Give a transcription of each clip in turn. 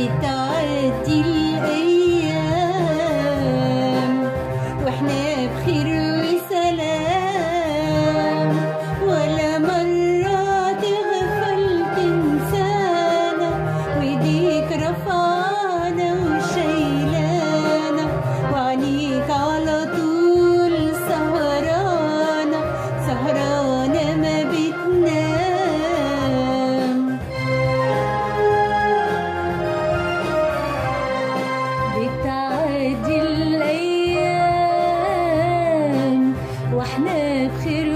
بتعدي الأيام واحنا بخير وسلام ولا مرة تغفل تنسانا وايديك رفعنا وشايلانا وعليك على طول سهرانة سهرانة ما بتنام بتعدي الأيام واحنا بخير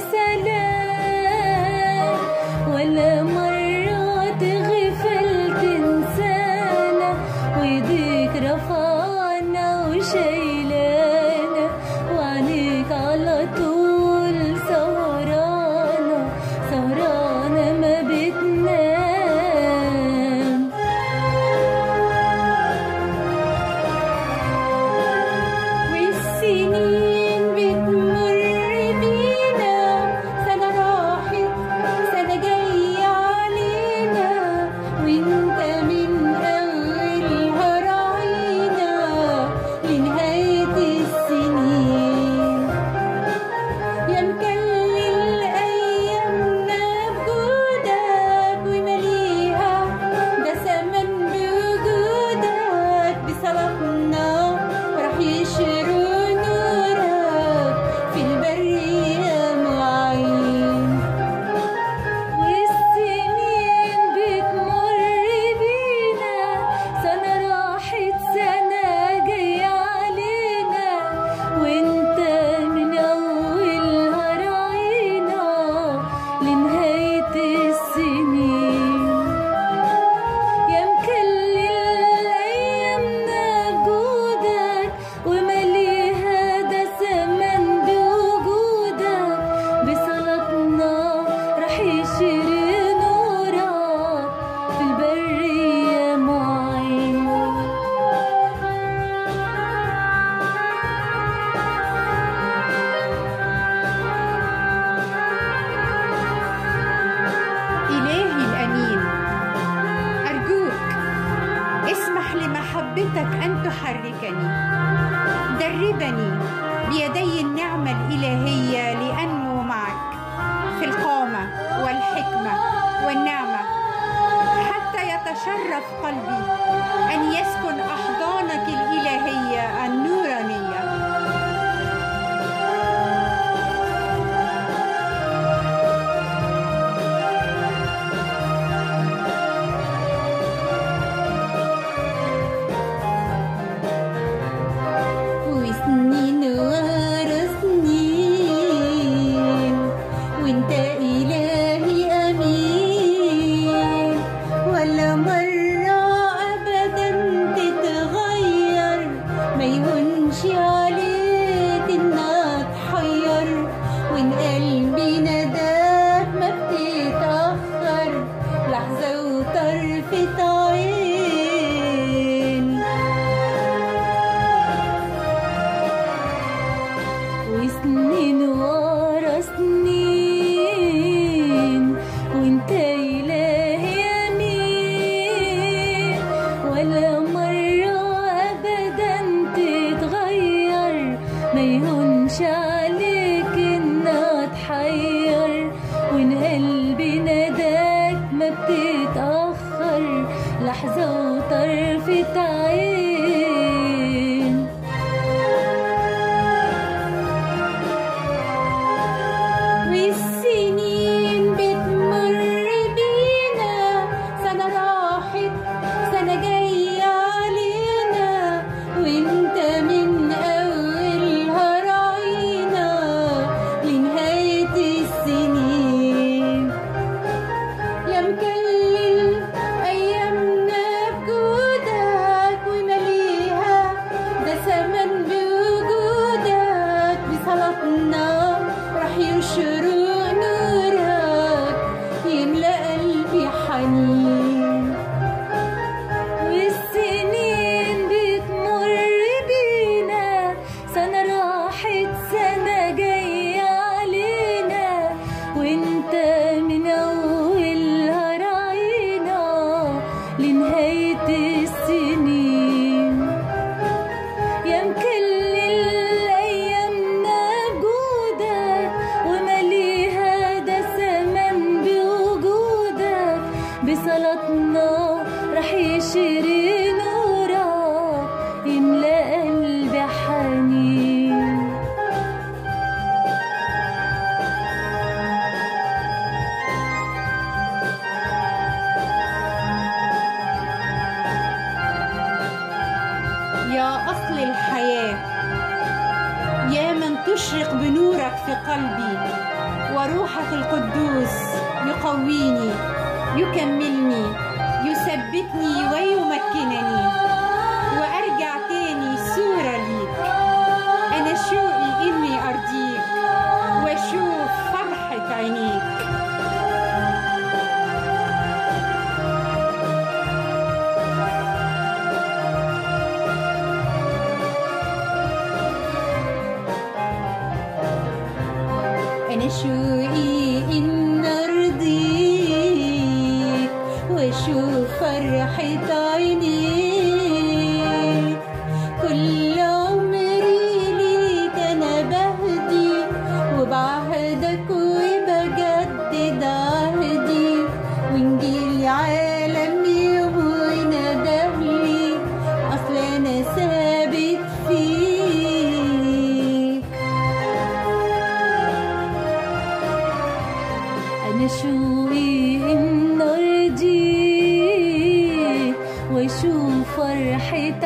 وسلام ولا مرة تغفل تنسانا وايديك رفعنا وشايلانا وعليك على طول سهرانة سهرانة ما بتنام والسنين بتمر بينا سنة راحت سنة جاية علينا وانت من أولها راعينا لنهاية السنين يا مكلل أيامنا بجودك ومليها ده ثمن بوجودك بصلاتنا راح يشروا نورك في البرية معين والسنين بتمر بينا سنة راحت سنة جاية علينا وانت من أولها راعينا لنهاية السنين يا مكلل أيامنا بجودك ومليها ده زمن بوجودك بصلاتنا راح يشري نورك في البرية معين إلهي الأمين أرجوك اسمح لمحبتك أن تحركني دربني بيدي النعمة الإلهية لأنمو معك في القامة والحكمة والنعمة حتى يتشرف قلبي أن يسكن أحضانك الإلهية النورانية وسنين ورا سنين وانت إلهي أمين ولا مرة أبدا تتغير ما يهونش عليك إنها تحير وإن قلبي نداك ما بتتأخر لحظة وطرفة عين وسنين ورا سنين وانت إلهي أمين ولا مرة أبدا تتغير ما يهونش عليك إنها تحير وإن قلبي نداك ما بتتأخر لحظة وطرفة عين والسنين بتمر بينا سنة راحت سنة جاية علينا وانت من أولها راعينا لنهاية السنين يا مكلل أيامنا بجودك ومليها ده ثمن بوجودك بصلاتنا راح يشرق نورك يملأ قلبي حنين والسنين بتمر بينا سنة راحت سنة جاية علينا وانت من أولها راعينا لنهاية بصلاتنا رح يشري نورك يملأ قلبي حنين يا أصل الحياة يا من تشرق بنورك في قلبي وروحك القدوس يقويني يكملني يثبتني ويمكنني وأرجع تاني صورة ليك أنا شوقي إني أرضيك وأشوف فرحة عينيك أنا شوقي إن أرضيك وأشوف فرحة عينيك كل عمري ليك أنا بهدي وبعهدك وبجدد عهدي ونجيلي عالم يوم وندهلي أصل أنا ثابت فيك أنا شوقي إن أرضيك وأشوف فرحة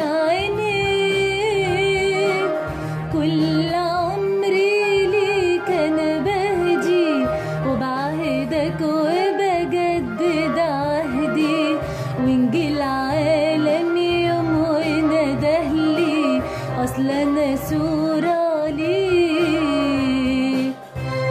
عينيك كل عمري ليك أنا بهدي وبعهدك وبجدد عهدي ونجي العالم يوم وندهلي أصل أنا صورة ليك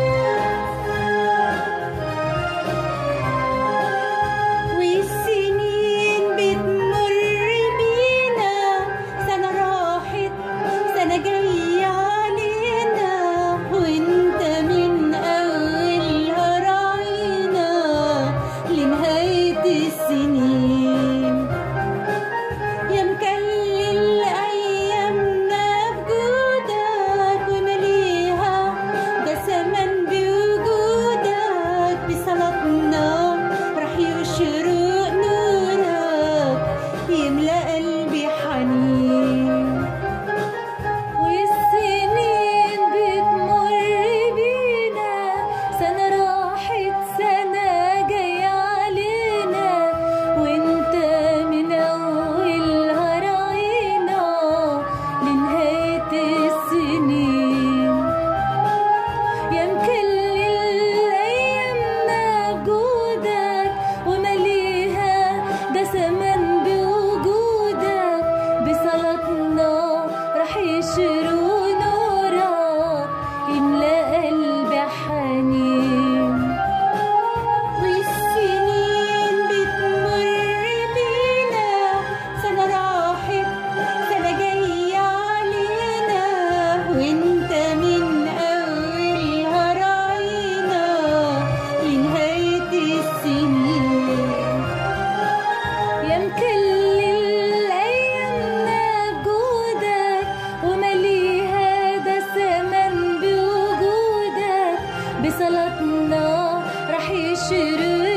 والسنين بتمر بينا سنة راحت سنة جاية علينا وانت من أولها راعينا لنهاية السنين يا مكلل أيامنا بجودك ومليها ده ثمن بوجودك بصلاتنا راح يشرق نورك يملأ قلبي حنين والسنين بتمر بينا سنة راحت سنة جاية علينا وانت من أولها راعينا لنهاية السنين يا مكلل أيامنا بجودك ومليها ده ثمن بوجودك بصلاتنا رح يشروا نورك يملأ قلبي حنين والسنين بتمر بينا سنة راحت سنة جاية علينا وانت من أولها راعينا لنهاية السنين يا مكلل أيامنا بجودك ومليها ده ثمن بوجودك بصلاتنا رح يشرق